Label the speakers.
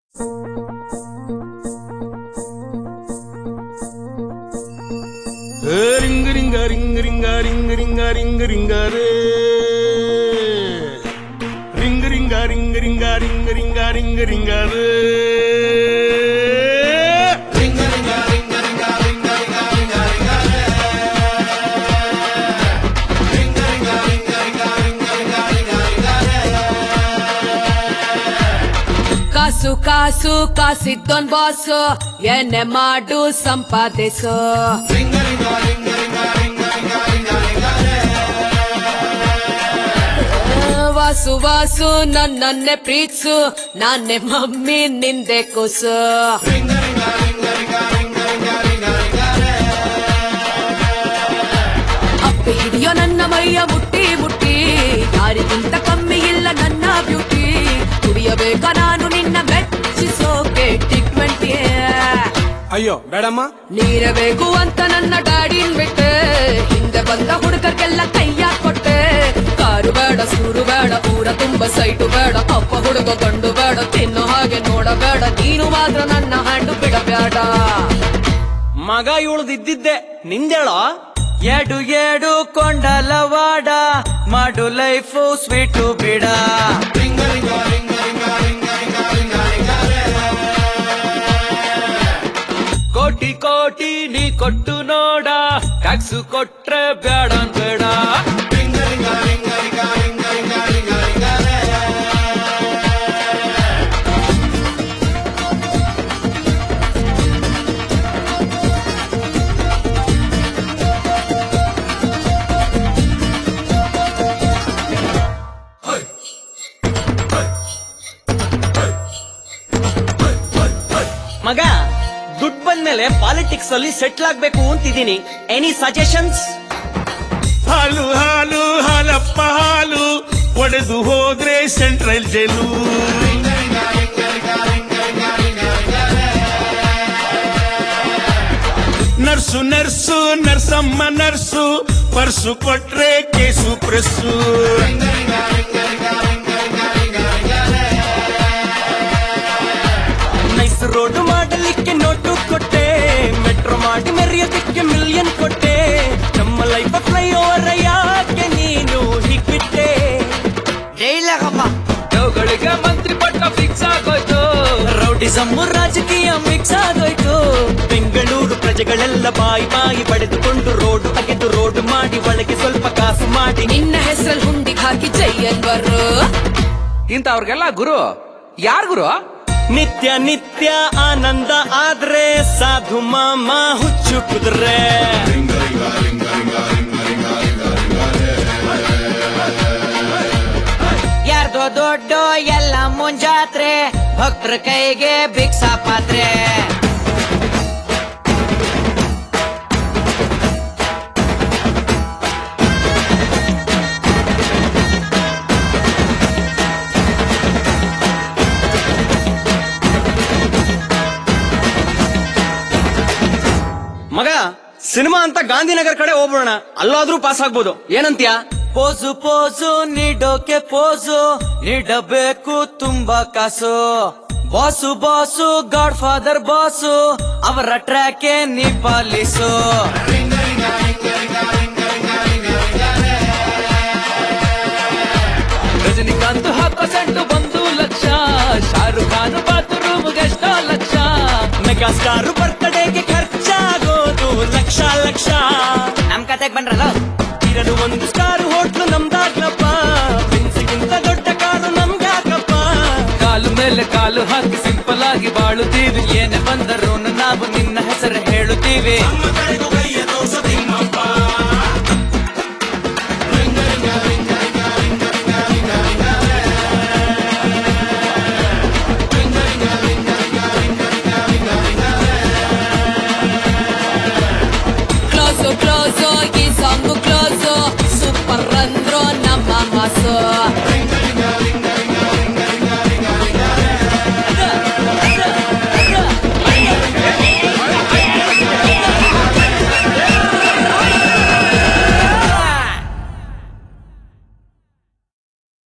Speaker 1: ring a ರಿಂಗ ರಿಂಗ ರಿಂಗ ರಿಂಗ ರಿಂಗ ರಿಂಗ ರಿಂಗ ರೇ ರಿಂಗ ರಿಂಗ ರಿಂಗ ರಿಂಗ ರಿಂಗ ರಿಂಗ ರಿಂಗ ರಿಂಗ ರೇ
Speaker 2: ಕಾಸು ಕಾಸು ಕಾಸಿದ್ದೊನ್ ಬಾಸು ಏನೇ ಮಾಡು ಸಂಪಾದಿಸು ವಾಸು ವಾಸು ನನ್ನನ್ನೇ ಪ್ರೀತ್ಸು ನಾನೇ ಮಮ್ಮಿ ನಿಂದೆ ಕೂಸು ಅಪ್ಪಿ ಹಿಡಿಯೋ ನನ್ನ ಮೈಯ ಮುಟ್ಟಿ ಮುಟ್ಟಿ ಯಾರಿಗಿಂತ ಕಮ್ಮಿ ಇಲ್ಲ ನನ್ನ ಬ್ಯೂಟಿ ಕುಡಿಯಬೇಕ ನಾನು ನಿನ್ನ ಮೆಚ್ಚಿಸೋಕೆ ಟಿ ಟ್ವೆಂಟಿ
Speaker 3: ಅಯ್ಯೋ ಬೇಡಮ್ಮ
Speaker 2: ನೀರೇ ಬೇಕು ಅಂತ ನನ್ನ ಗಾಡಿನ್ ಬಿಟ್ಟೆ ಹಿಂದೆ ಬಂದ ಹುಡುಗರಿಗೆಲ್ಲ ಕೈಯ ಕೊಟ್ಟೆ ಕಾರು ಬೇಡ ಸೂರು ಬೇಡ ಊರ ತುಂಬ ಸೈಟು ಬೇಡ ಅಪ್ಪ ಹುಡುಗ ಗಂಡು ಬೇಡ ತಿನ್ನೋ ಹಾಗೆ ನೋಡಬೇಡ ನೀನು ಮಾತ್ರ ನನ್ನ ಹಣ್ಣು ಬಿಡಬೇಡ
Speaker 4: ಮಗ ಇದ್ದಿದ್ದೆ ನಿಂದೇಳೋ ಎಡು ಎಡು ಕೊಂಡಲವಾಡ ಮಾಡು ಲೈಫು ಸ್ವೀಟು ಬಿಡ ಕೋಟಿ ಕೋಟಿ ನೀ ಕೊಟ್ಟು ನೋಡ ಟ್ಯಾಕ್ಸು ಕೊಟ್ರೆ ಬೇಡ ಬೇಡ ಮಗ ದುಡ್ಡು ಬಂದ್ಮೇಲೆ ಪಾಲಿಟಿಕ್ಸ್ ಅಲ್ಲಿ ಸೆಟ್ಲ್ ಆಗ್ಬೇಕು ಅಂತಿದ್ದೀನಿ ಎನಿ ಸಜೆಷನ್ಸ್
Speaker 1: ಹಾಲು ಹಾಲು ಹಾಲಪ್ಪ ಹಾಲು ಒಡೆದು ಹೋದ್ರೆ ಸೆಂಟ್ರಲ್ ಜೈಲು ನರ್ಸು ನರ್ಸು ನರ್ಸಮ್ಮ ನರ್ಸು ಪರ್ಸು ಕೊಟ್ರೆ ಕೇಸು ಪ್ರೆಸ್ಸು
Speaker 4: ನೈಸ್ ರೋಡ್ ಮಾಡಲಿಕ್ಕೆ ನೋಟು ಕೊಟ್ಟೆ ಮೆಟ್ರೋ ಮಾಡಿ ಮೆರೆಯೋದಕ್ಕೆ ಮಿಲಿಯನ್ ಕೊಟ್ಟೆ ನಮ್ಮ ಲೈಫ್ ಫ್ಲೈ ಓವರ್ ಯಾಕೆ ನೀನು ಹೀಗ್ಬಿಟ್ಟೆ ಗಳಿಗೆ ಮಂತ್ರಿ ಪಟ್ಟ ಫಿಕ್ಸ್ ಆಗೋಯ್ತು ರೌಡಿಸಮ್ ರಾಜಕೀಯ ಮಿಕ್ಸ್ ಆಗೋಯ್ತು ಬೆಂಗಳೂರು ಪ್ರಜೆಗಳೆಲ್ಲ ಬಾಯಿ ಬಾಯಿ ಪಡೆದುಕೊಂಡು ರೋಡ್ ಅಗೆದು ರೋಡ್ ಮಾಡಿ ಒಳಗೆ ಸ್ವಲ್ಪ ಕಾಸು ಮಾಡಿ
Speaker 2: ನಿನ್ನ ಹೆಸರಲ್ಲಿ ಹುಂಡಿಗೆ ಹಾಕಿ ಜೈ ಅನ್ವರು
Speaker 3: ಇಂಥವ್ರಿಗೆಲ್ಲ ಗುರು ಯಾರ್ ಗುರು
Speaker 4: ನಿತ್ಯ ನಿತ್ಯ ಆನಂದ ಆದ್ರೆ ಸಾಧು ಮಾಮ ಹುಚ್ಚು ಕುದುರೆ ಯಾರ್ದೋ ದೊಡ್ಡ ಎಲ್ಲ ಮುಂಜಾತ್ರೆ ಭಕ್ತರ ಕೈಗೆ ಭಿಕ್ಷಾ ಪಾತ್ರೆ ಮಗ ಸಿನಿಮಾ ಅಂತ ಗಾಂಧಿನಗರ್ ಕಡೆ ಹೋಗ್ಬಿಡೋಣ ಅಲ್ಲಾದ್ರೂ ಪಾಸ್ ಆಗ್ಬೋದು ಏನಂತ್ಯ ಪೋಸು ಪೋಸು ನೀಡೋಕೆ ಪೋಸು ನೀಡಬೇಕು ತುಂಬಾ ಕಾಸು boss boss godfather boss ಅವರ ಟ್ರ್ಯಾಕೆ ನೀ ಪಾಲಿಸು
Speaker 3: ರಜನಿಕಾಂತ್ ಹಾಕೋ ಸೆಂಟು ಒಂದು ಲಕ್ಷ ಶಾರುಖ್ ಖಾನ್ ಬಾತ್ರೂಮ್ ಎಷ್ಟೋ ಲಕ್ಷ
Speaker 4: ಮೆಗಾ ಸ್ಟಾರ್ ಬರ್ತ್ಡೇಗೆ ಖರ್ಚಾಗೋದು ಲಕ್ಷ ಲಕ್ಷ
Speaker 5: ನಮ್ ಕತೆಗ್ ಬಂದ್ರಲ್ಲ
Speaker 4: ಇರಲು ಒಂದು ಸ್ಟಾರ್ ಹೋಟ್ಲು ನಮ್ದಾಗ್ಲಪ್ಪ ಪ್ರಿನ್ಸ್ಗಿಂತ ದೊಡ್ಡ ಕಾರು ನಮ್ಗ್ಯಾಕಪ್ಪ
Speaker 3: ಕಾಲು ಮೇಲೆ ಕಾಲು ಹಾಕಿ ಸಿಂಪಲ್ ಆಗಿ ಬಾಳುತ್ತೀವಿ ಏನೇ ಬಂದರೂ ನಾವು ನಿನ್ನ ಹೆಸರು ಹೇಳುತ್ತೀವಿ